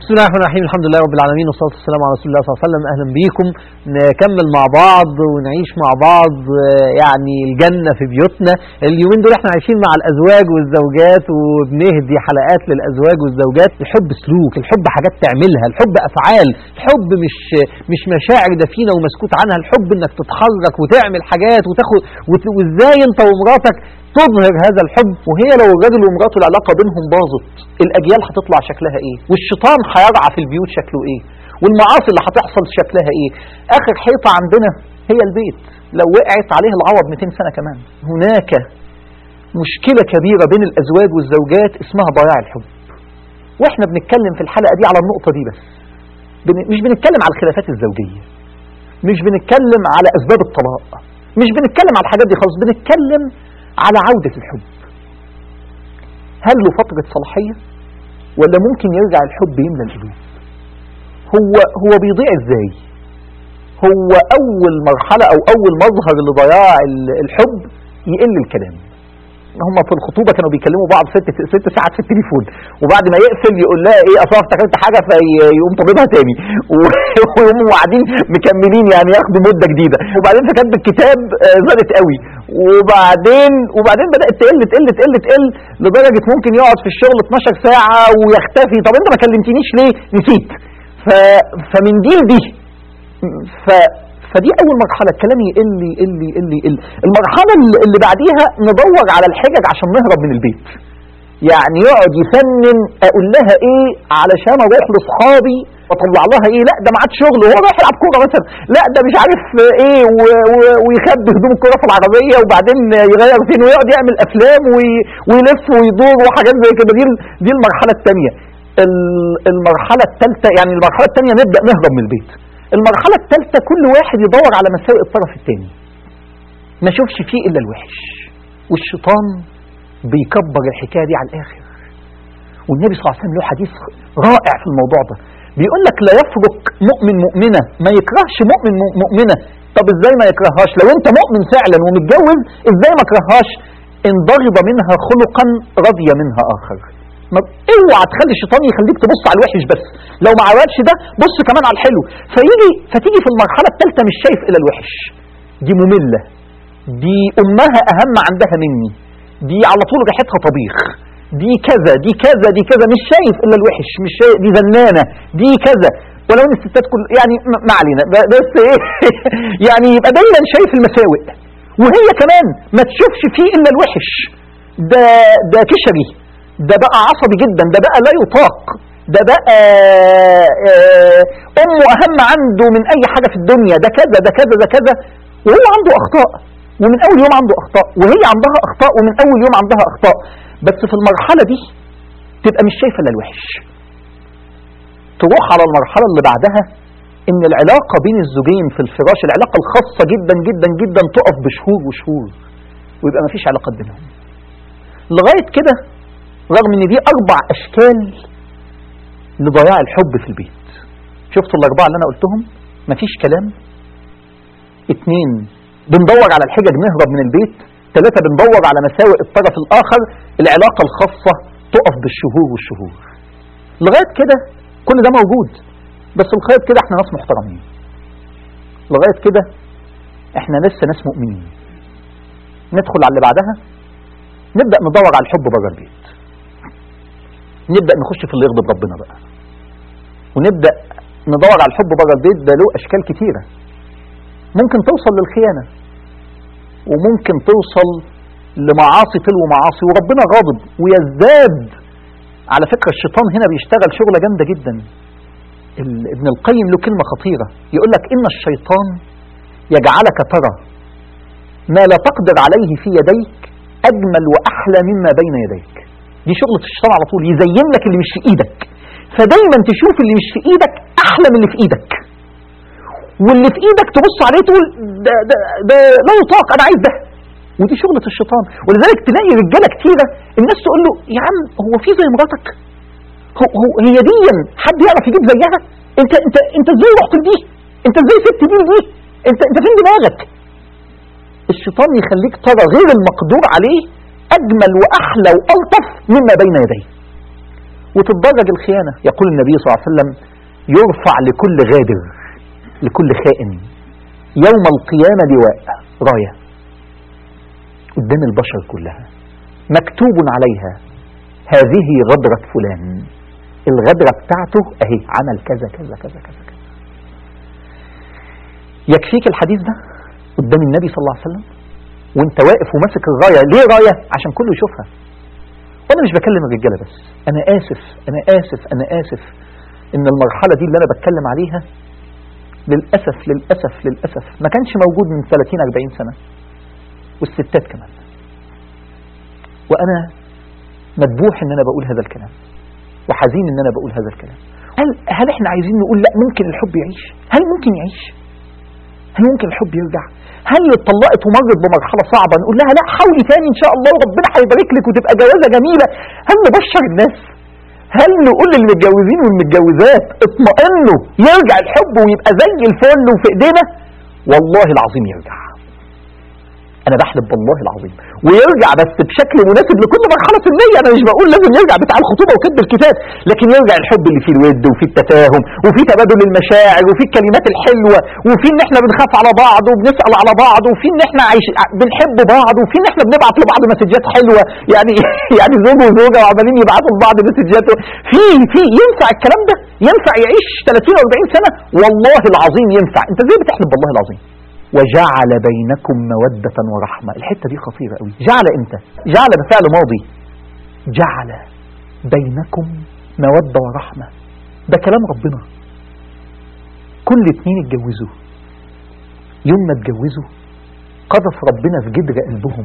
بسم الله الرحمن الرحيم الحمد لله رب العالمين والصلاة والسلام على رسول الله صلى الله عليه وسلم أهلا بيكم نكمل مع بعض ونعيش مع بعض آه، يعني الجنة في بيوتنا اليومين دول احنا عايشين مع الأزواج والزوجات وبنهدي حلقات للأزواج والزوجات الحب سلوك الحب حاجات تعملها الحب أفعال الحب مش مش مشاعر دفينة ومسكوت عنها الحب انك تتحرك وتعمل حاجات وتاخد وت- وازاي انت ومراتك تظهر هذا الحب وهي لو الراجل ومراته العلاقة بينهم باظت الأجيال هتطلع شكلها إيه والشيطان هيرعى في البيوت شكله إيه والمعاصي اللي هتحصل شكلها إيه آخر حيطة عندنا هي البيت لو وقعت عليه العوض 200 سنة كمان هناك مشكلة كبيرة بين الأزواج والزوجات اسمها ضياع الحب وإحنا بنتكلم في الحلقة دي على النقطة دي بس بن- مش بنتكلم على الخلافات الزوجية مش بنتكلم على أسباب الطلاق مش بنتكلم على الحاجات دي خالص بنتكلم على عودة الحب هل له فترة صلاحية ولا ممكن يرجع الحب يملى القلوب هو هو بيضيع ازاي هو اول مرحلة او اول مظهر لضياع ال- الحب يقل الكلام هم في الخطوبة كانوا بيكلموا بعض ست ست ساعات في التليفون وبعد ما يقفل يقول لها ايه اصل أنا افتكرت حاجة فيقوم طالبها تاني و- ويقوموا قاعدين مكملين يعني ياخدوا مدة جديدة وبعدين فكاتب الكتاب آه، زادت قوي وبعدين وبعدين بدأت تقل تقل تقل تقل لدرجة ممكن يقعد في الشغل 12 ساعة ويختفي طب انت ما كلمتنيش ليه نسيت ف... فمن دي لدي ف... فدي اول مرحله الكلام يقل يقل يقل يقل المرحله اللي اللي بعديها ندور على الحجج عشان نهرب من البيت يعني يقعد يفنن اقول لها ايه علشان اروح لاصحابي واطلع لها ايه لا ده معاد شغل وهو رايح يلعب كوره مثلا لا ده مش عارف ايه و- و- ويخبي هدوم الكوره في العربيه وبعدين يغير فين ويقعد يعمل افلام وي- ويلف ويدور وحاجات زي كده دي ال- دي المرحله الثانيه المرحله الثالثه يعني المرحله الثانيه نبدا نهرب من البيت المرحله الثالثه كل واحد يدور على مساوئ الطرف الثاني ما شوفش فيه الا الوحش والشيطان بيكبر الحكايه دي على الاخر والنبي صلى الله عليه وسلم له حديث رائع في الموضوع ده بيقول لك لا يفرق مؤمن مؤمنه ما يكرهش مؤمن مؤ- مؤمنه طب ازاي ما يكرههاش لو انت مؤمن فعلا ومتجوز ازاي ما كرههاش ان ضرب منها خلقا رضي منها اخر ما اوعى تخلي الشيطان يخليك تبص على الوحش بس لو ما عملش ده بص كمان على الحلو فيجي فتيجي في المرحله الثالثه مش شايف الا الوحش دي ممله دي امها اهم عندها مني دي على طول ريحتها طبيخ دي كذا دي كذا دي كذا مش شايف الا الوحش مش شايف دي زنانه دي كذا ولو ان الستات كل يعني ما- ما علينا ب- بس ايه يعني يبقى دايما شايف المساوئ وهي كمان ما تشوفش فيه الا الوحش ده ده كشري ده بقى عصبي جدا ده بقى لا يطاق ده بقى آه، امه اهم عنده من اي حاجه في الدنيا ده كذا ده كذا ده كذا وهو عنده اخطاء ومن اول يوم عنده اخطاء وهي عندها اخطاء ومن اول يوم عندها اخطاء بس في المرحله دي تبقى مش شايفه الا الوحش تروح على المرحله اللي بعدها ان العلاقه بين الزوجين في الفراش العلاقه الخاصه جدا جدا جدا تقف بشهور وشهور ويبقى مفيش علاقات بينهم لغايه كده رغم ان دي اربع اشكال لضياع الحب في البيت شفتوا الاربعه اللي انا قلتهم مفيش كلام اتنين بندور على الحجج نهرب من البيت ثلاثة بندور على مساوئ الطرف الآخر العلاقة الخاصة تقف بالشهور والشهور لغاية كده كل ده موجود بس لغاية كده احنا ناس محترمين لغاية كده احنا لسه ناس مؤمنين ندخل على اللي بعدها نبدأ ندور على الحب بره البيت نبدأ نخش في اللي يغضب ربنا بقى ونبدأ ندور على الحب بره البيت ده له أشكال كتيرة ممكن توصل للخيانة وممكن توصل لمعاصي تلو معاصي وربنا غاضب ويزداد على فكرة الشيطان هنا بيشتغل شغلة جامدة جدا ال- ابن القيم له كلمة خطيرة يقول لك إن الشيطان يجعلك ترى ما لا تقدر عليه في يديك أجمل وأحلى مما بين يديك دي شغلة الشيطان على طول يزين لك اللي مش في إيدك فدايما تشوف اللي مش في إيدك أحلى من اللي في إيدك واللي في ايدك تبص عليه تقول ده, ده, ده لا يطاق انا عايز ده ودي شغلة الشيطان ولذلك تلاقي رجالة كتيرة الناس تقول له يا عم هو في زي مراتك هو, هو هي دي حد يعرف يجيب زيها انت انت انت ازاي رحت لدي انت ازاي سبت دي لدي انت انت فين دماغك الشيطان يخليك ترى غير المقدور عليه اجمل واحلى والطف مما بين يديه وتتدرج الخيانة يقول النبي صلى الله عليه وسلم يرفع لكل غادر لكل خائن يوم القيامة لواء راية قدام البشر كلها مكتوب عليها هذه غدرة فلان الغدرة بتاعته اهي عمل كذا كذا كذا كذا كذا يكفيك الحديث ده قدام النبي صلى الله عليه وسلم وانت واقف وماسك الراية ليه راية عشان كله يشوفها وانا مش بكلم الرجالة بس انا اسف انا اسف انا اسف ان المرحلة دي اللي انا بتكلم عليها للأسف للأسف للأسف ما كانش موجود من 30 40 سنة والستات كمان وأنا مدبوح ان انا بقول هذا الكلام وحزين ان انا بقول هذا الكلام هل هل احنا عايزين نقول لا ممكن الحب يعيش هل ممكن يعيش هل ممكن الحب يرجع هل اتطلقت ومرت بمرحله صعبه نقول لها لا حاولي تاني ان شاء الله وربنا هيبارك لك وتبقى جوازه جميله هل نبشر الناس هل نقول للمتجوزين والمتجوزات اطمئنوا يرجع الحب ويبقى زي الفل وفي ايدينا والله العظيم يرجع انا بحلف بالله العظيم ويرجع بس بشكل مناسب لكل مرحله سنيه انا مش بقول لازم يرجع بتاع الخطوبه وكتب الكتاب لكن يرجع الحب اللي فيه الود وفيه التفاهم وفيه تبادل المشاعر وفيه الكلمات الحلوه وفيه ان احنا بنخاف على بعض وبنسال على بعض وفيه ان احنا عايش بنحب بعض وفيه ان احنا بنبعت لبعض مسجات حلوه يعني يعني زوج وزوجه وعمالين يبعتوا لبعض مسجات في في ينفع الكلام ده ينفع يعيش 30 و40 سنه والله العظيم ينفع انت ازاي بتحلف بالله العظيم وجعل بينكم مودة ورحمة الحتة دي خطيرة قوي جعل امتى جعل بفعل ماضي جعل بينكم مودة ورحمة ده كلام ربنا كل اتنين اتجوزوا يوم ما اتجوزوا قذف ربنا في جدر قلبهم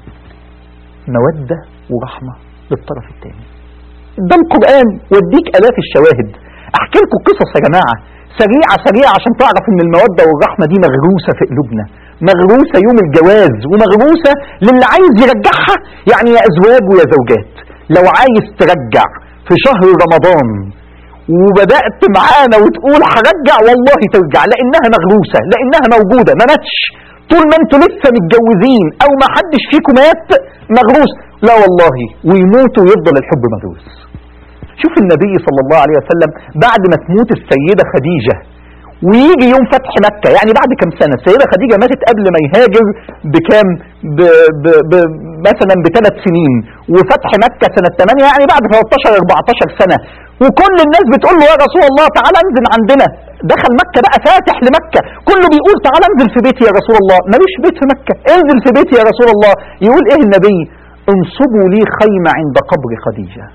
مودة ورحمة للطرف الثاني ده القرآن واديك آلاف الشواهد احكي لكم قصص يا جماعة سريعة سريعة عشان تعرف ان المودة والرحمة دي مغروسة في قلوبنا مغروسة يوم الجواز ومغروسة للي عايز يرجعها يعني يا ازواج ويا زوجات لو عايز ترجع في شهر رمضان وبدأت معانا وتقول هرجع والله ترجع لانها مغروسة لانها موجودة ما ماتش طول ما انتوا لسه متجوزين او ما حدش فيكم مات مغروس لا والله ويموت ويفضل الحب مغروس شوف النبي صلى الله عليه وسلم بعد ما تموت السيدة خديجة ويجي يوم فتح مكة يعني بعد كم سنة السيدة خديجة ماتت قبل ما يهاجر بكام ب ب ب مثلا بثلاث سنين وفتح مكة سنة 8 يعني بعد 13 14 سنة وكل الناس بتقول له يا رسول الله تعالى انزل عندنا دخل مكة بقى فاتح لمكة كله بيقول تعالى انزل في بيتي يا رسول الله ملوش بيت في مكة انزل في بيتي يا رسول الله يقول ايه النبي انصبوا لي خيمة عند قبر خديجة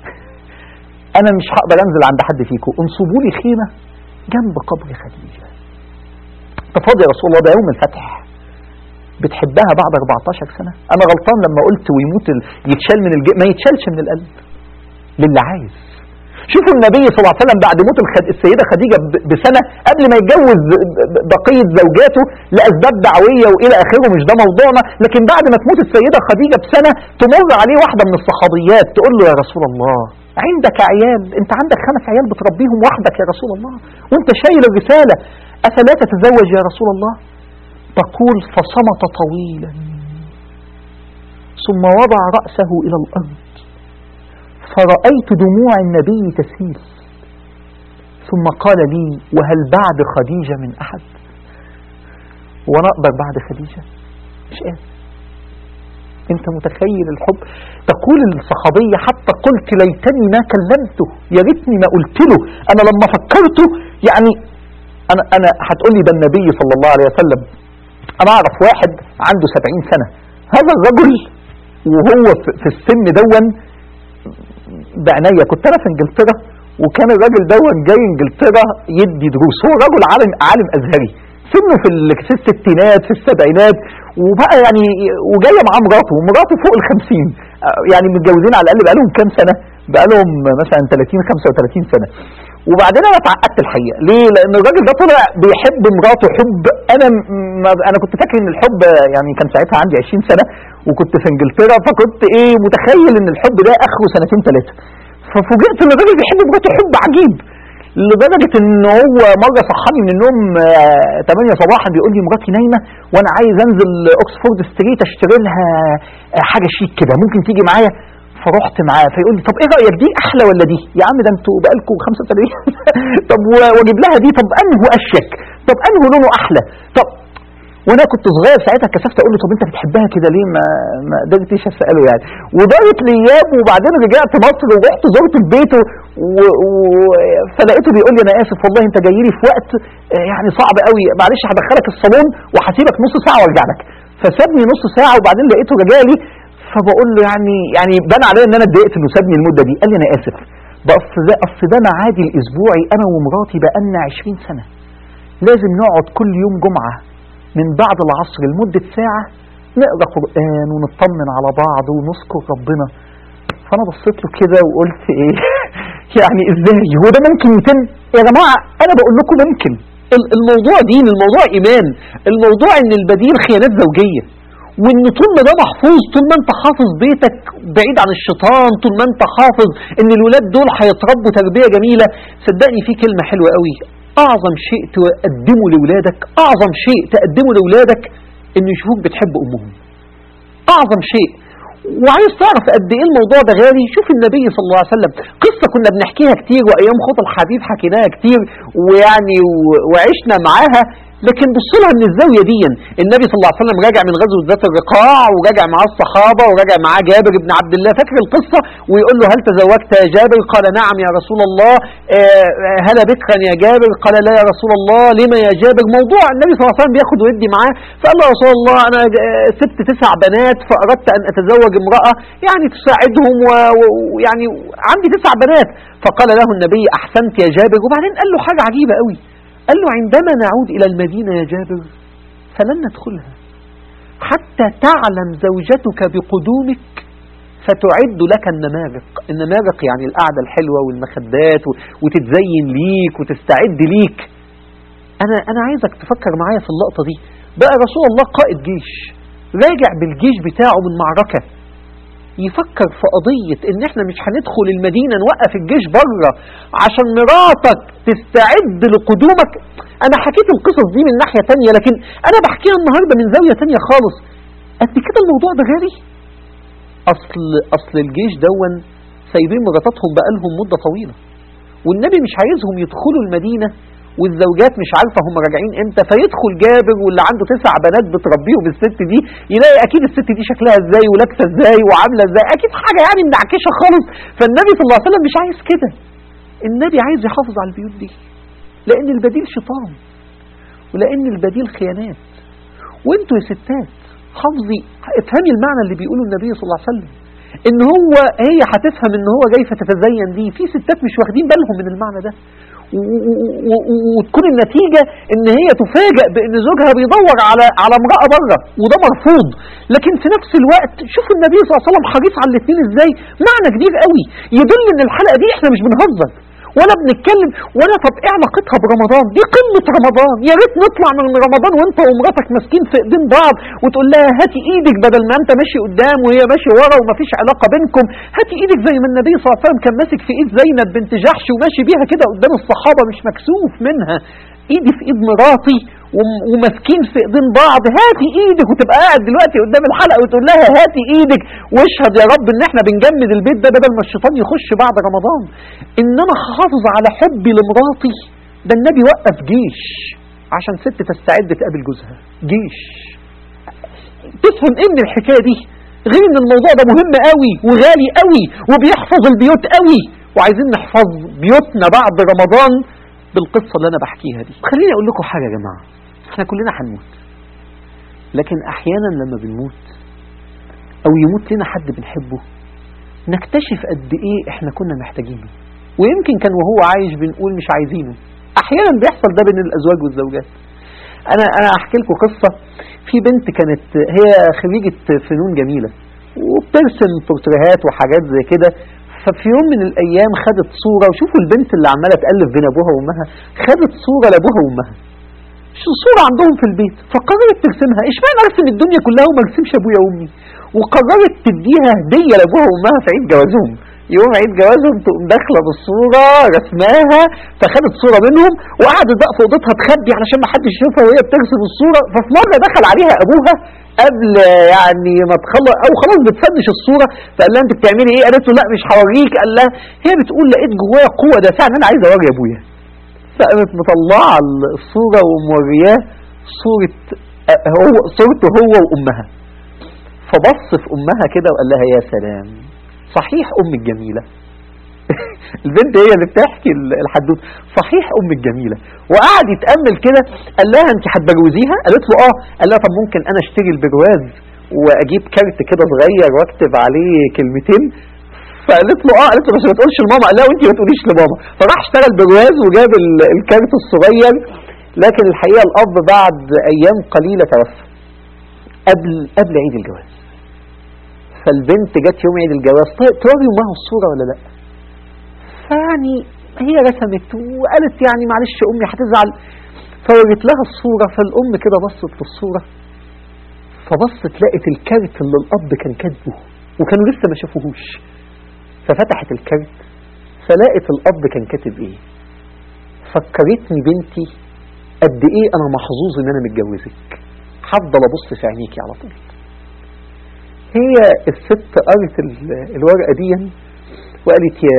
انا مش هقدر انزل عند حد فيكم انصبوا لي خيمه جنب قبر خديجه تفضل يا رسول الله ده يوم الفتح بتحبها بعد 14 سنه انا غلطان لما قلت ويموت ال... يتشال من الج... ما يتشالش من القلب للي عايز شوفوا النبي صلى الله عليه وسلم بعد موت الخد... السيده خديجه ب... بسنه قبل ما يتجوز بقيه زوجاته لاسباب دعويه والى اخره مش ده موضوعنا لكن بعد ما تموت السيده خديجه بسنه تمر عليه واحده من الصحابيات تقول له يا رسول الله عندك عيال انت عندك خمس عيال بتربيهم وحدك يا رسول الله وانت شايل الرسالة افلا تتزوج يا رسول الله تقول فصمت طويلا ثم وضع رأسه الى الارض فرأيت دموع النبي تسيل ثم قال لي وهل بعد خديجة من احد وانا اقدر بعد خديجة مش قادر انت متخيل الحب تقول الصحابية حتى قلت ليتني ما كلمته يا ريتني ما قلت له انا لما فكرته يعني انا انا هتقول لي ده النبي صلى الله عليه وسلم انا اعرف واحد عنده سبعين سنة هذا الرجل وهو في السن دون بعناية كنت انا في انجلترا وكان الراجل دون جاي انجلترا يدي دروس هو رجل عالم عالم ازهري سنه في الستينات في السبعينات وبقى يعني وجايه معاه مراته ومراته فوق ال 50 يعني متجوزين على الاقل بقالهم كام سنه بقالهم مثلا 30 35 سنه وبعدين انا اتعقدت الحقيقه ليه لان الراجل ده طلع بيحب مراته حب انا ما انا كنت فاكر ان الحب يعني كان ساعتها عندي 20 سنه وكنت في انجلترا فكنت ايه متخيل ان الحب ده اخره سنتين ثلاثه ففوجئت ان الراجل بيحب مراته حب عجيب لدرجة ان هو مرة صحاني من النوم 8 صباحا بيقول لي مراتي نايمة وانا عايز انزل اوكسفورد ستريت اشتري لها حاجة شيك كده ممكن تيجي معايا فرحت معاه فيقول لي طب ايه رايك دي احلى ولا دي يا عم ده انتوا بقالكم 35 طب و- واجيب لها دي طب انه اشيك طب انه لونه احلى طب وانا كنت صغير ساعتها كسفت اقول له طب انت بتحبها كده ليه ما ما قدرتش اساله يعني ودارت الايام وبعدين رجعت مصر ورحت زرت البيت و... و... فلقيته بيقول لي انا اسف والله انت جاي لي في وقت آه، يعني صعب قوي معلش هدخلك الصالون وهسيبك نص ساعه وارجع لك فسابني نص ساعه وبعدين لقيته رجع لي فبقول له يعني يعني بان عليا ان انا اتضايقت انه سابني المده دي قال لي انا اسف ده اصل ده اصل ده ميعادي الاسبوعي انا ومراتي بقالنا 20 سنه لازم نقعد كل يوم جمعه من بعد العصر لمدة ساعة نقرا قرآن ونطمن على بعض ونذكر ربنا فأنا بصيت له كده وقلت إيه يعني إزاي هو ده ممكن يتم يا جماعة أنا بقول لكم ممكن ال- الموضوع دين الموضوع إيمان الموضوع إن البديل خيانات زوجية وإن طول ما ده محفوظ طول ما أنت حافظ بيتك بعيد عن الشيطان طول ما أنت حافظ إن الولاد دول هيتربوا تربية جميلة صدقني في كلمة حلوة قوي أعظم شيء تقدمه لأولادك أعظم شيء تقدمه لأولادك إن يشوفوك بتحب أمهم أعظم شيء وعايز تعرف قد ايه الموضوع ده غالي شوف النبي صلى الله عليه وسلم قصه كنا بنحكيها كتير وايام خط الحبيب حكيناها كتير ويعني و- وعشنا معاها لكن بص لها من الزاويه دي النبي صلى الله عليه وسلم راجع من غزوه ذات الرقاع وراجع معاه الصحابه وراجع معاه جابر بن عبد الله فاكر القصه ويقول له هل تزوجت يا جابر قال نعم يا رسول الله آه، آه، هل بكرا يا جابر قال لا يا رسول الله لما يا جابر موضوع النبي صلى الله عليه وسلم بياخد ويدي معاه فقال له يا رسول الله انا آه، سبت تسع بنات فاردت ان اتزوج امراه يعني تساعدهم و- و- ويعني عندي تسع بنات فقال له النبي احسنت يا جابر وبعدين قال له حاجه عجيبه قوي قال له عندما نعود الى المدينه يا جابر فلن ندخلها حتى تعلم زوجتك بقدومك فتعد لك النمارق النمارق يعني القعدة الحلوة والمخدات و- وتتزين ليك وتستعد ليك أنا, أنا عايزك تفكر معايا في اللقطة دي بقى رسول الله قائد جيش راجع بالجيش بتاعه من معركة يفكر في قضية ان احنا مش هندخل المدينة نوقف الجيش بره عشان مراتك تستعد لقدومك انا حكيت القصص دي من ناحية تانية لكن انا بحكيها النهاردة من زاوية تانية خالص قد كده الموضوع ده غالي اصل اصل الجيش دون سايبين مراتاتهم بقالهم مدة طويلة والنبي مش عايزهم يدخلوا المدينة والزوجات مش عارفة هم راجعين امتى فيدخل جابر واللي عنده تسع بنات بتربيهم الست دي يلاقي اكيد الست دي شكلها ازاي ولابسه ازاي وعامله ازاي اكيد حاجه يعني منعكشه خالص فالنبي صلى الله عليه وسلم مش عايز كده النبي عايز يحافظ على البيوت دي لان البديل شيطان ولان البديل خيانات وانتوا يا ستات حافظي افهمي المعنى اللي بيقوله النبي صلى الله عليه وسلم ان هو هي هتفهم ان هو جاي فتتزين دي في ستات مش واخدين بالهم من المعنى ده و- و- و- و- وتكون النتيجة ان هي تفاجأ بان زوجها بيدور على على امرأة بره وده مرفوض لكن في نفس الوقت شوف النبي صلى الله عليه وسلم حريص على الاثنين ازاي معنى كبير قوي يدل ان الحلقة دي احنا مش بنهزر ولا بنتكلم ولا طب ايه علاقتها برمضان دي قمة رمضان يا ريت نطلع من رمضان وانت ومراتك ماسكين في ايدين بعض وتقول لها هاتي ايدك بدل ما انت ماشي قدام وهي ماشيه ورا ومفيش علاقة بينكم هاتي ايدك زي ما النبي صلى الله عليه وسلم كان ماسك في ايد زينب بنت جحش وماشي بيها كده قدام الصحابة مش مكسوف منها ايدي في ايد مراتي وم- وماسكين في ايدين بعض هاتي ايدك وتبقى قاعد دلوقتي قدام الحلقه وتقول لها هاتي ايدك واشهد يا رب ان احنا بنجمد البيت ده بدل ما الشيطان يخش بعد رمضان ان انا هحافظ على حبي لمراتي ده النبي وقف جيش عشان ست تستعد تقابل جوزها جيش تفهم ايه من الحكايه دي غير ان الموضوع ده مهم قوي وغالي قوي وبيحفظ البيوت قوي وعايزين نحفظ بيوتنا بعد رمضان بالقصه اللي انا بحكيها دي خليني اقول لكم حاجه يا جماعه احنا كلنا هنموت لكن احيانا لما بنموت او يموت لنا حد بنحبه نكتشف قد ايه احنا كنا محتاجينه ويمكن كان وهو عايش بنقول مش عايزينه احيانا بيحصل ده بين الازواج والزوجات انا انا احكي لكم قصه في بنت كانت هي خريجه فنون جميله وبترسم بورتريهات وحاجات زي كده ففي يوم من الايام خدت صوره وشوفوا البنت اللي عماله تالف بين ابوها وامها خدت صوره لابوها وامها شو- صوره عندهم في البيت فقررت ترسمها اشمعنى ارسم الدنيا كلها وما ارسمش ابويا وامي وقررت تديها هديه لابوها وامها في عيد جوازهم يوم عيد جوازهم تقوم داخله بالصوره رسماها فخدت صوره منهم وقعدت بقى في اوضتها تخبي علشان ما حدش يشوفها وهي بترسم الصوره ففي مره دخل عليها ابوها قبل يعني ما تخلص او خلاص بتفنش الصوره فقال لها انت بتعملي ايه قالت له لا مش هوريك قال لها هي بتقول لقيت جوايا قوه دافعه ان انا عايزه اوري ابويا فقامت مطلعه الصوره ومورياه صوره آه، هو صورته هو وامها فبص في امها كده وقال لها يا سلام صحيح امك جميله البنت هي اللي بتحكي ال- الحدوته صحيح امك جميله وقعد يتامل كده قال لها انت هتبروزيها قالت له اه قال لها طب ممكن انا اشتري البرواز واجيب كارت كده صغير واكتب عليه كلمتين فقالت له اه قالت له بس ما تقولش لماما قال لها وانت ما تقوليش لماما فراح اشترى البرواز وجاب ال- الكارت الصغير لكن الحقيقه الاب بعد ايام قليله توفى قبل قبل عيد الجواز فالبنت جت يوم عيد الجواز طيب توري امها الصوره ولا لا فيعني هي رسمت وقالت يعني معلش امي هتزعل فوريت لها الصوره فالام كده بصت في الصوره فبصت لقت الكارت اللي الاب كان كاتبه وكانوا لسه ما شافوهوش ففتحت الكارت فلقت الاب كان كاتب ايه فكرتني بنتي قد ايه انا محظوظ ان انا متجوزك هفضل ابص في عينيكي على طول هي الست قرت ال- الورقه دي وقالت يا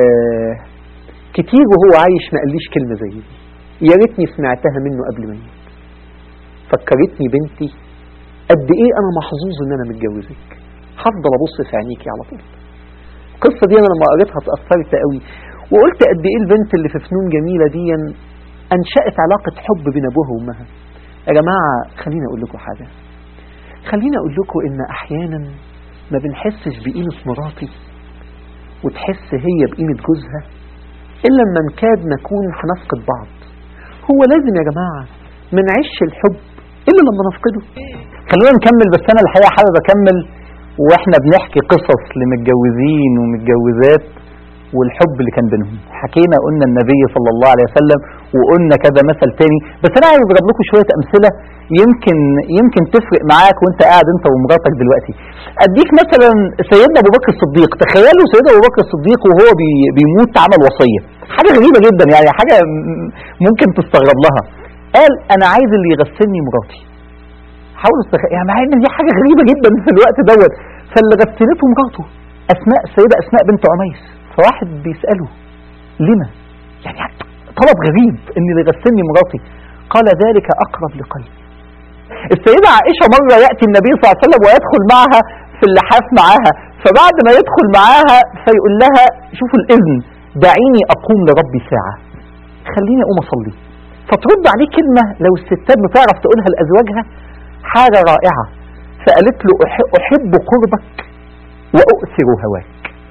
كتير وهو عايش ما قاليش كلمه زي دي يا ريتني سمعتها منه قبل ما يموت فكرتني بنتي قد ايه انا محظوظ ان انا متجوزك هفضل ابص في عينيكي على طول القصه دي انا لما قريتها اتاثرت قوي وقلت قد ايه البنت اللي في فنون جميله دي انشات علاقه حب بين ابوها وامها يا جماعه خليني اقول لكم حاجه خليني اقول لكم ان احيانا ما بنحسش بقيمه مراتي وتحس هي بقيمه جوزها الا لما نكاد نكون هنفقد بعض هو لازم يا جماعه ما نعيش الحب الا لما نفقده خلونا نكمل بس انا الحقيقه حابب اكمل واحنا بنحكي قصص لمتجوزين ومتجوزات والحب اللي كان بينهم حكينا قلنا النبي صلى الله عليه وسلم وقلنا كذا مثل تاني بس انا عايز اضرب لكم شويه امثله يمكن يمكن تفرق معاك وانت قاعد انت ومراتك دلوقتي اديك مثلا سيدنا ابو بكر الصديق تخيلوا سيدنا ابو بكر الصديق وهو بي بيموت عمل وصيه حاجه غريبه جدا يعني حاجه م- ممكن تستغرب لها قال انا عايز اللي يغسلني مراتي حاولوا استخ... يعني مع ان دي حاجه غريبه جدا في الوقت دوت فاللي غسلته مراته اسماء السيده اسماء بنت عميس فواحد بيساله لما يعني طلب غريب ان اللي يغسلني مراتي قال ذلك اقرب لقلبي السيده عائشه مره ياتي النبي صلى الله عليه وسلم ويدخل معها في اللحاف معاها فبعد ما يدخل معاها فيقول لها شوفوا الاذن دعيني اقوم لربي ساعه خليني اقوم اصلي فترد عليه كلمه لو الستات بتعرف تقولها لازواجها حاجة رائعة فقالت له أح- أحب قربك وأؤثر هواك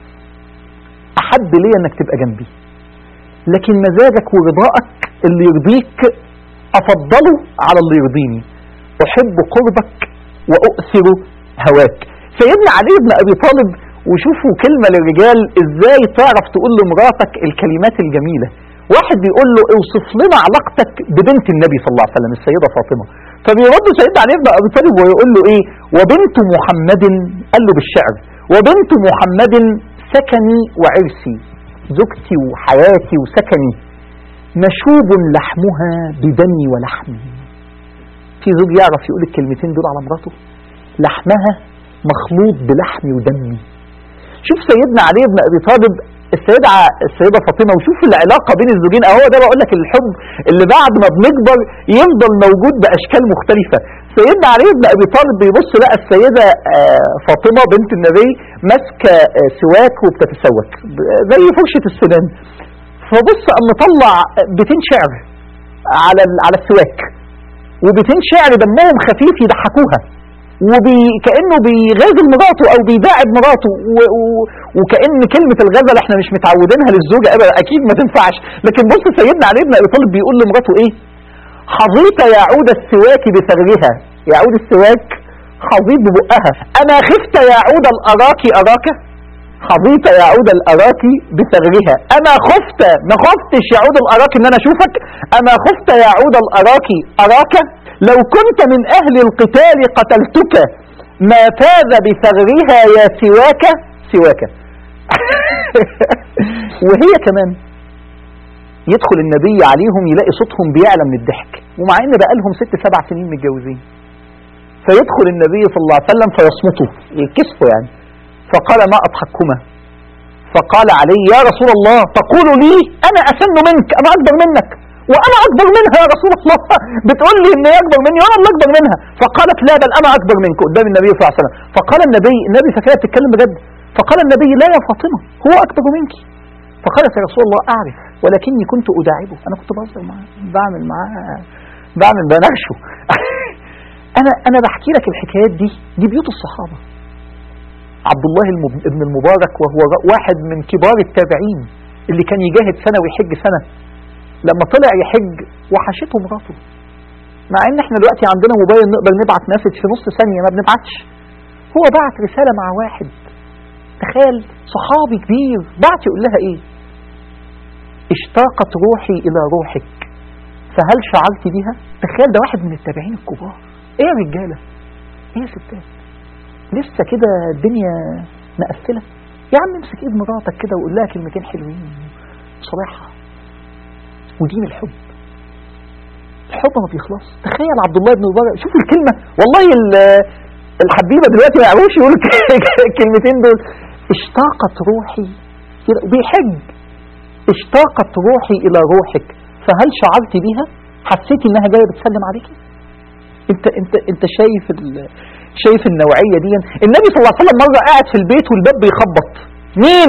أحب لي أنك تبقى جنبي لكن مزاجك ورضاءك اللي يرضيك أفضله على اللي يرضيني أحب قربك وأؤثر هواك سيدنا علي بن أبي طالب وشوفوا كلمة للرجال إزاي تعرف تقول لمراتك الكلمات الجميلة واحد بيقول له اوصف لنا علاقتك ببنت النبي صلى الله عليه وسلم السيدة فاطمة فبيرد سيدنا علي بن ابي طالب ويقول له ايه وبنت محمد قال له بالشعر وبنت محمد سكني وعرسي زوجتي وحياتي وسكني مشوب لحمها بدمي ولحمي في زوج يعرف يقول الكلمتين دول على مراته لحمها مخلوط بلحمي ودمي شوف سيدنا علي بن ابي طالب السيدة ع- السيدة فاطمة وشوف العلاقة بين الزوجين اهو ده بقول لك الحب اللي بعد ما بنكبر يفضل موجود بأشكال مختلفة سيدنا علي بن أبي طالب بيبص لقى السيدة آه، فاطمة بنت النبي ماسكة آه، سواك وبتتسوك ب- زي فرشة السنان فبص قام مطلع بيتين شعر على ال- على السواك وبيتين شعر دمهم خفيف يضحكوها وبي كانه بيغازل مراته او بيداعب مراته و... و... وكان كلمه الغزل احنا مش متعودينها للزوجه ابدا اكيد ما تنفعش لكن بص سيدنا علي بن ابي طالب بيقول لمراته ايه حظيت يعود السواك بثغرها يعود السواك حظيت ببقها انا خفت يعود الاراك اراك حظيت يعود الاراك بثغرها اما خفت ما خفتش يعود الاراك ان انا اشوفك اما خفت يعود الاراك اراك لو كنت من اهل القتال قتلتك ما فاز بثغرها يا سواك سواك وهي كمان يدخل النبي عليهم يلاقي صوتهم بيعلى من الضحك ومع ان بقى لهم ست سبع سنين متجوزين فيدخل النبي صلى الله عليه وسلم فيصمته يكسفه يعني فقال ما أضحككما فقال علي يا رسول الله تقول لي أنا أسن منك أنا أكبر منك وأنا أكبر منها يا رسول الله بتقول لي إن هي أكبر مني وأنا اللي أكبر منها فقالت لا بل أنا أكبر منك قدام النبي صلى الله عليه وسلم فقال النبي النبي فكرة بتتكلم بجد فقال النبي لا يا فاطمة هو أكبر منك فقالت يا رسول الله أعرف ولكني كنت أداعبه أنا كنت بهزر معاه بعمل معاه بعمل بنرشه أنا أنا بحكي لك الحكايات دي دي بيوت الصحابة عبد الله المب- ابن المبارك وهو ر- واحد من كبار التابعين اللي كان يجاهد سنة ويحج سنة لما طلع يحج وحشته مراته مع ان احنا دلوقتي عندنا موبايل نقدر نبعت مسج في نص ثانية ما بنبعتش هو بعت رسالة مع واحد تخيل صحابي كبير بعت يقول لها ايه اشتاقت روحي الى روحك فهل شعرت بها تخيل ده واحد من التابعين الكبار ايه يا رجالة ايه يا ستات لسه كده الدنيا مقفلة يا عم امسك ايد مراتك كده وقول لها كلمتين حلوين صراحة ودين الحب الحب ما بيخلص تخيل عبد الله بن مبارك شوف الكلمة والله ال- الحبيبة دلوقتي ما يعرفوش يقولوا الكلمتين دول اشتاقت روحي كده وبيحج اشتاقت روحي الى روحك فهل شعرت بيها حسيتي انها جايه بتسلم عليكي انت انت انت شايف ال- شايف النوعيه دي النبي صلى الله عليه وسلم مره قاعد في البيت والباب بيخبط مين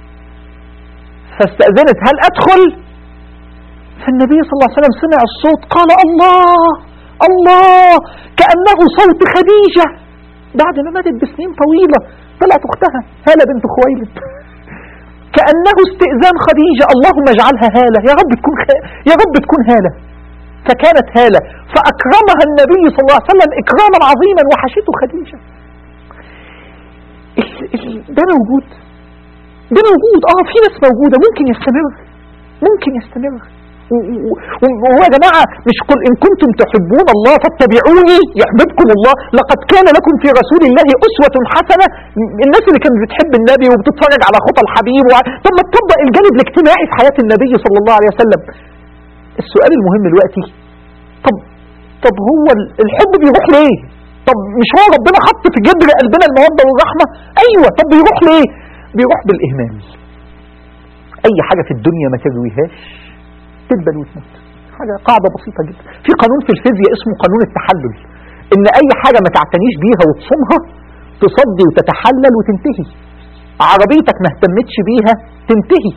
فاستاذنت هل ادخل فالنبي صلى الله عليه وسلم سمع الصوت قال الله الله كانه صوت خديجه بعد ما ماتت بسنين طويله طلعت اختها هاله بنت خويلد كانه استئذان خديجه اللهم اجعلها هاله يا رب تكون خ... يا رب تكون هاله فكانت هالة فأكرمها النبي صلى الله عليه وسلم إكراما عظيما وحشته خديجة ال- ال- ده موجود ده موجود اه في ناس موجودة ممكن يستمر ممكن يستمر و- و- و- وهو يا جماعة مش كل إن كنتم تحبون الله فاتبعوني يحببكم الله لقد كان لكم في رسول الله أسوة حسنة الناس اللي كانت بتحب النبي وبتتفرج على خطى الحبيب و... طب ما تطبق الجانب الاجتماعي في حياة النبي صلى الله عليه وسلم السؤال المهم دلوقتي طب طب هو ال- الحب بيروح ليه طب مش هو ربنا حط في جدر قلبنا المودة والرحمة ايوه طب بيروح ليه بيروح بالاهمال اي حاجة في الدنيا ما ترويهاش تدبل وتموت حاجة قاعدة بسيطة جدا في قانون في الفيزياء اسمه قانون التحلل ان اي حاجة ما تعتنيش بيها وتصومها تصدي وتتحلل وتنتهي عربيتك ما اهتمتش بيها تنتهي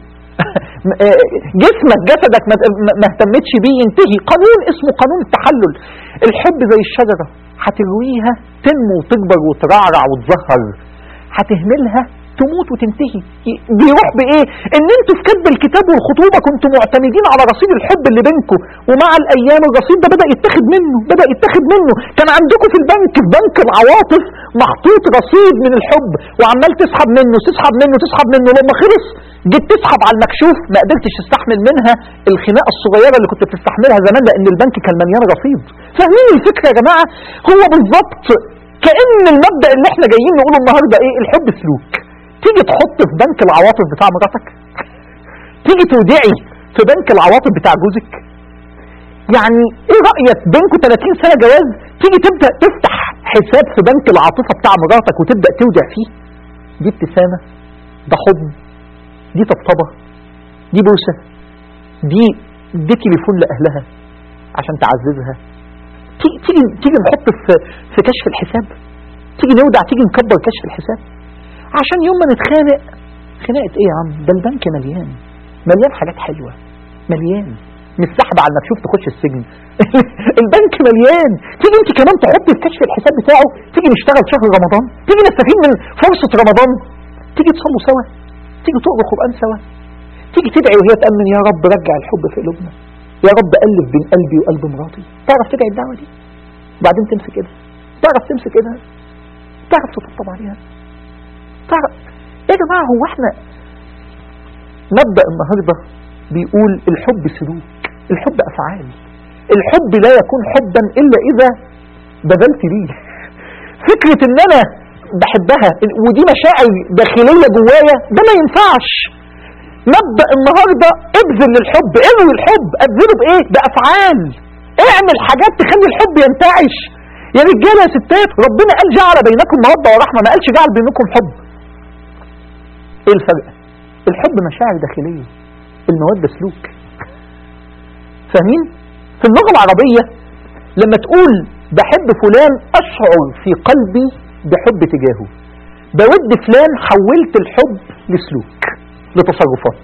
جسمك جسدك ما ما اهتمتش بيه ينتهي قانون اسمه قانون التحلل الحب زي الشجرة هترويها تنمو وتكبر وترعرع وتزهر هتهملها تموت وتنتهي ي- بيروح بايه ان انتوا في كتب الكتاب والخطوبه كنتوا معتمدين على رصيد الحب اللي بينكم ومع الايام الرصيد ده بدا يتاخد منه بدا يتاخد منه كان عندكم في البنك في بنك العواطف محطوط رصيد من الحب وعمال تسحب منه تسحب منه تسحب منه لما خلص جيت تسحب على المكشوف ما قدرتش تستحمل منها الخناقه الصغيره اللي كنت بتستحملها زمان لان البنك كان مليان رصيد فاهمين الفكره يا جماعه هو بالظبط كان المبدا اللي احنا جايين نقوله النهارده ايه الحب سلوك تيجي تحط في بنك العواطف بتاع مراتك تيجي تودعي في بنك العواطف بتاع جوزك يعني ايه رأيك بينكم 30 سنة جواز تيجي تبدأ تفتح حساب في بنك العاطفة بتاع مراتك وتبدأ تودع فيه دي ابتسامة ده حضن دي طبطبة دي بوسة دي دي تليفون لأهلها عشان تعززها تيجي تيجي تيجي نحط في في كشف الحساب تيجي نودع تيجي نكبر كشف الحساب عشان يوم ما نتخانق خناقة ايه يا عم ده البنك مليان مليان حاجات حلوة مليان مش سحب على المكشوف تخش السجن البنك مليان تيجي انت كمان تحط في كشف الحساب بتاعه تيجي نشتغل شهر رمضان تيجي نستفيد من فرصة رمضان تيجي تصلوا سوا تيجي تقروا قرآن سوا تيجي تدعي وهي تأمن يا رب رجع الحب في قلوبنا يا رب ألف بين قلبي وقلب مراتي تعرف تدعي الدعوة دي وبعدين تمسك ايدها تعرف تمسك ايدها تعرف تطبطب عليها تعرف يا جماعة هو احنا مبدأ النهاردة بيقول الحب سلوك الحب أفعال الحب لا يكون حبا إلا إذا بذلت ليه فكرة ان انا بحبها ودي مشاعر داخلية جوايا ده ما ينفعش مبدأ النهاردة ابذل للحب اروي الحب ابذله بايه بأفعال اعمل حاجات تخلي الحب ينتعش يا رجاله يا ستات ربنا قال جعل بينكم موده ورحمه ما قالش جعل بينكم حب ايه الفرق الحب مشاعر داخليه الموده سلوك فاهمين في اللغه العربيه لما تقول بحب فلان اشعر في قلبي بحب تجاهه بود فلان حولت الحب لسلوك لتصرفات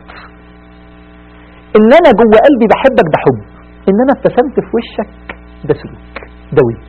ان انا جوه قلبي بحبك ده حب ان انا ابتسمت في وشك ده سلوك ده ود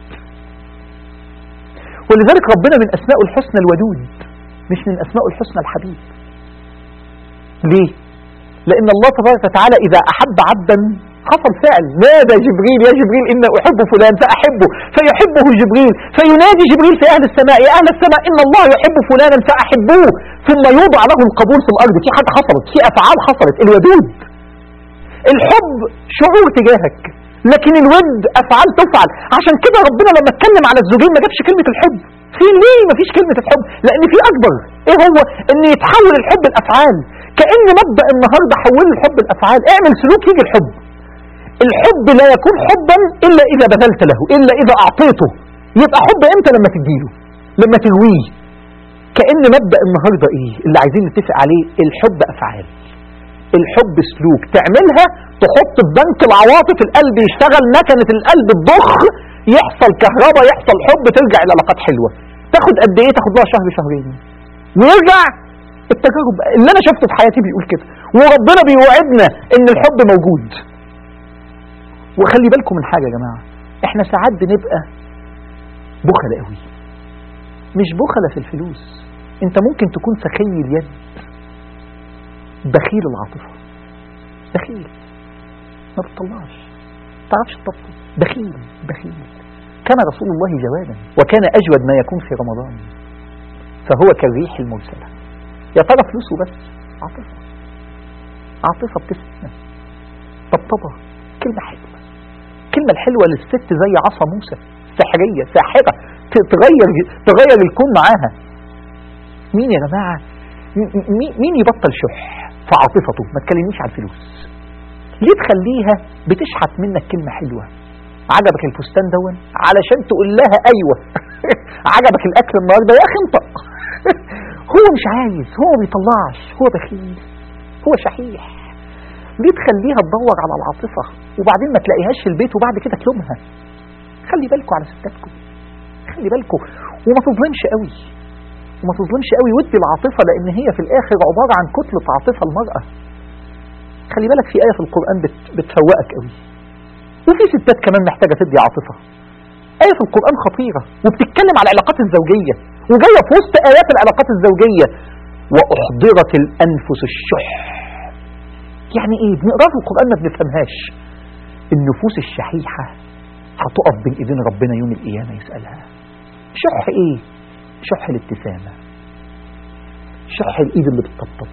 ولذلك ربنا من اسمائه الحسنى الودود مش من اسمائه الحسنى الحبيب ليه لان الله تبارك وتعالى اذا احب عبدا حصل فعل نادى جبريل يا جبريل إن أحب فلان فأحبه فيحبه جبريل فينادي جبريل في أهل السماء يا أهل السماء إن الله يحب فلانا فأحبوه ثم يوضع له القبول في الأرض في حاجة حصلت في أفعال حصلت الودود الحب شعور تجاهك لكن الود أفعال تفعل عشان كده ربنا لما اتكلم على الزوجين ما جابش كلمة الحب في ليه ما فيش كلمة الحب لأن في أكبر إيه هو إن يتحول الحب الأفعال كأن مبدأ النهاردة حول الحب الأفعال اعمل سلوك يجي الحب الحب لا يكون حبا إلا إذا بذلت له إلا إذا أعطيته يبقى حب إمتى لما تديله لما ترويه كأن مبدأ النهاردة إيه اللي عايزين نتفق عليه الحب أفعال الحب سلوك تعملها تحط في بنك العواطف القلب يشتغل مكنة القلب تضخ يحصل كهرباء يحصل حب ترجع إلى علاقات حلوة تاخد قد إيه تاخد لها شهر شهرين ويرجع التجارب اللي أنا شفته في حياتي بيقول كده وربنا بيوعدنا إن الحب موجود وخلي بالكم من حاجة يا جماعة احنا ساعات بنبقى بخل قوي مش بخلة في الفلوس انت ممكن تكون سخي اليد بخيل العاطفة بخيل ما بتطلعش ما تعرفش تطلع بخيل بخيل كان رسول الله جوادا وكان أجود ما يكون في رمضان فهو كالريح المرسلة يا ترى فلوسه بس عاطفة عاطفة بتسمع طبطبة كلمة حلوة الكلمة الحلوة للست زي عصا موسى سحرية ساحرة تغير تغير الكون معاها مين يا جماعة مين يبطل شح في عاطفته ما تكلمنيش على الفلوس ليه تخليها بتشحت منك كلمة حلوة عجبك الفستان دون علشان تقول لها ايوه عجبك الاكل النهارده يا اخي انطق هو مش عايز هو ما بيطلعش هو بخيل هو شحيح ليه تخليها تدور على العاطفة وبعدين ما تلاقيهاش في البيت وبعد كده تلومها خلي بالكم على ستاتكم خلي بالكم وما تظلمش قوي وما تظلمش قوي ودي العاطفة لأن هي في الآخر عبارة عن كتلة عاطفة المرأة خلي بالك في آية في القرآن بت بتفوقك قوي وفي ستات كمان محتاجة تدي عاطفة آية في القرآن خطيرة وبتتكلم على العلاقات الزوجية وجاية في وسط آيات العلاقات الزوجية وأحضرت الأنفس الشح يعني ايه بنقرأ في القرآن ما بنفهمهاش النفوس الشحيحة هتقف بين ايدين ربنا يوم القيامة يسألها شح ايه شح الابتسامة شح الايد اللي بتطبطب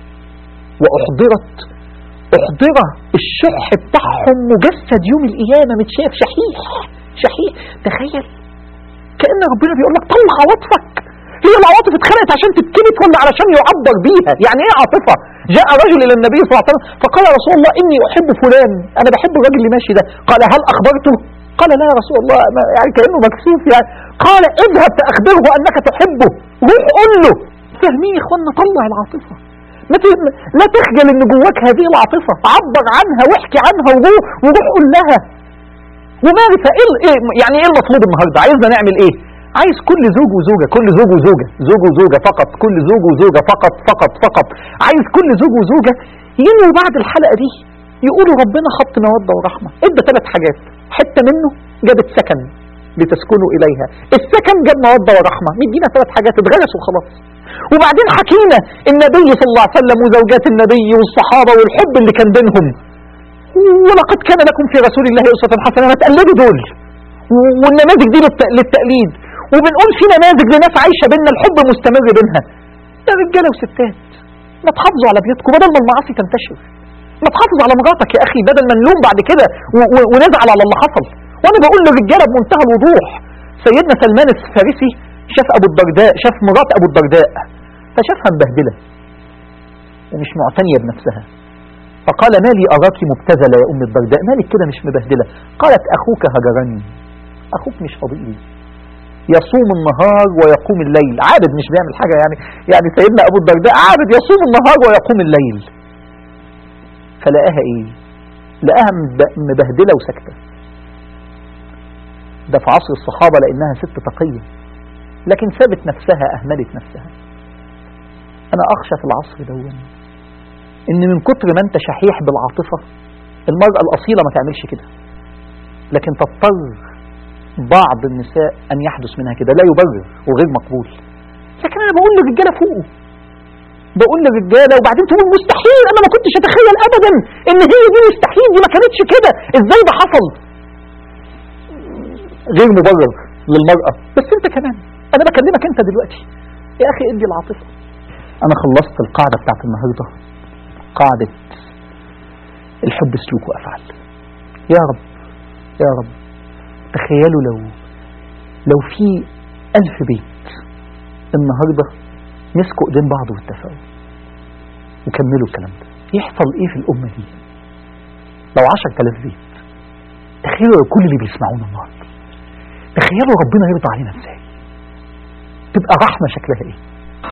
واحضرت احضر الشح بتاعهم مجسد يوم القيامة متشاف شحيح شحيح تخيل كأن ربنا بيقول لك طلع عواطفك هي العواطف اتخلقت عشان تتكلت ولا علشان يعبر بيها يعني ايه عاطفة جاء رجل الى النبي صلى الله عليه وسلم فقال يا رسول الله اني احب فلان انا بحب الراجل اللي ماشي ده قال هل اخبرته قال لا يا رسول الله ما يعني كانه مكسوف يعني قال اذهب فاخبره انك تحبه روح قول له فاهمين يا اخوانا طلع العاطفه ما لا تخجل ان جواك هذه العاطفه عبر عنها واحكي عنها وروح وروح قول لها ومارس ايه يعني ايه المطلوب النهارده عايزنا نعمل ايه عايز كل زوج وزوجة كل زوج وزوجة زوج وزوجة فقط كل زوج وزوجة فقط فقط فقط عايز كل زوج وزوجة ينوي بعد الحلقة دي يقولوا ربنا حط مودة ورحمة ادى ثلاث حاجات حتة منه جابت سكن لتسكنوا إليها السكن جاب مودة ورحمة مدينا ثلاث حاجات اتغرسوا خلاص وبعدين حكينا النبي صلى الله عليه وسلم وزوجات النبي والصحابة والحب اللي كان بينهم ولقد كان لكم في رسول الله أسوة حسنة ما تقلدوا دول والنماذج دي للتقليد وبنقول في نماذج لناس عايشة بينا الحب مستمر بينها يا رجالة وستات ما تحافظوا على بيوتكم بدل ما المعاصي تنتشر ما تحافظ على مراتك يا أخي بدل ما نلوم بعد كده ونزعل على اللي حصل وأنا بقول للرجالة بمنتهى الوضوح سيدنا سلمان الفارسي شاف أبو الدرداء شاف مرات أبو الدرداء فشافها مبهدلة ومش معتنية بنفسها فقال ما لي أراك مبتذلة يا أم الدرداء مالك كده مش مبهدلة قالت أخوك هجرني اخوك مش فاضي لي يصوم النهار ويقوم الليل عابد مش بيعمل حاجة يعني يعني سيدنا أبو الدرداء عابد يصوم النهار ويقوم الليل فلقاها إيه لقاها مب- مبهدلة وساكتة ده في عصر الصحابة لأنها ست تقية لكن سابت نفسها أهملت نفسها أنا أخشى في العصر دون إن من كتر ما أنت شحيح بالعاطفة المرأة الأصيلة ما تعملش كده لكن تضطر بعض النساء أن يحدث منها كده لا يبرر وغير مقبول لكن أنا بقول للرجالة فوقه بقول للرجالة وبعدين تقول مستحيل أنا ما كنتش أتخيل أبدا إن هي دي مستحيل دي ما كانتش كده إزاي ده حصل غير مبرر للمرأة بس أنت كمان أنا بكلمك أنت دلوقتي يا أخي ادي العاطفة أنا خلصت القاعدة بتاعت النهاردة قاعدة الحب سلوك وأفعال يا رب يا رب تخيلوا لو لو في ألف بيت النهاردة مسكوا ايدين بعض واتفقوا وكملوا الكلام ده يحصل ايه في الأمة دي لو عشر تلاف بيت تخيلوا كل اللي بيسمعونا النهاردة تخيلوا ربنا يرضى علينا ازاي تبقى رحمة شكلها ايه